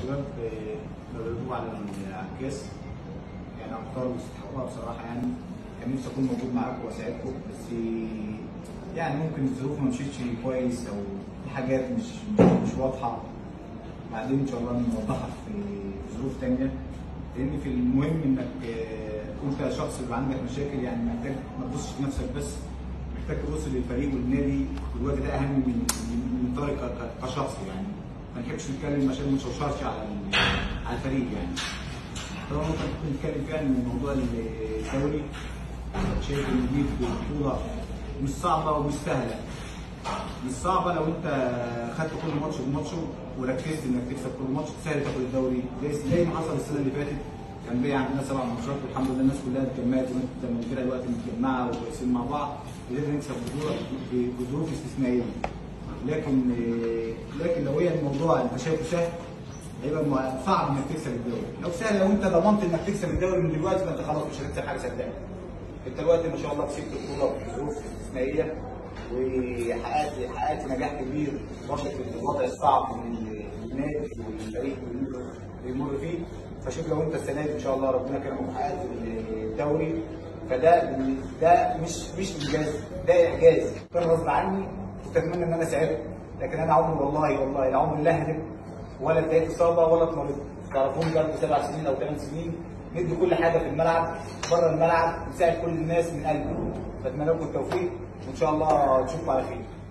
الشباب بيدوروا على على الكاس يعني اختاروا ويستحقوها بصراحه يعني كان نفسي اكون موجود معاكم واساعدكم بس يعني ممكن الظروف ما مشيتش كويس او في حاجات مش مش واضحه بعدين ان شاء الله نوضحها في ظروف تانية لان في المهم انك آه، انت شخص بيبقى عندك مشاكل يعني محتاج ما تبصش لنفسك بس محتاج تبص للفريق والنادي والوقت ده اهم من من من طارق ك- ك- كشخص يعني ما نحبش نتكلم عشان ما نشوشرش على ال- على الفريق يعني طبعا ممكن نكون نتكلم فيها من موضوع الدوري شايف ان دي بطوله مش صعبه ومش سهله مش صعبه لو انت خدت كل ماتش بماتشه وركزت انك تكسب كل ماتش سهل تاخد الدوري زي زي ما حصل السنه اللي فاتت كان بقى عندنا سبع ماتشات والحمد لله الناس كلها اتجمعت وانت لما الفرقه دلوقتي متجمعه وكويسين مع بعض قدرنا نكسب بطوله ب- بظروف استثنائيه لكن لكن لو هي الموضوع انت شايفه سهل هيبقى مو- صعب انك تكسب الدوري لو سهل لو انت ضمنت انك تكسب الدوري من دلوقتي فانت خلاص مش هتكسب حاجه صدقني انت دلوقتي ما شاء الله كسبت البطوله بظروف استثنائيه وحققت حققت نجاح كبير برضه في الوضع الصعب من النادي والفريق بيمر فيه فشوف لو انت السنه دي ان شاء الله ربنا كرمك وحققت الدوري فده ده مش مش انجاز ده اعجاز كان غصب عني كنت اتمنى ان انا اساعدكم لكن انا عمري والله والله لا عمري لا هدف ولا اتضايقت اصابه ولا اتمرضت تعرفوني بقى سبع سنين او ثمان سنين ندي كل حاجه في الملعب بره الملعب نساعد كل الناس من قلبي فاتمنى لكم التوفيق وان شاء الله نشوفكم على خير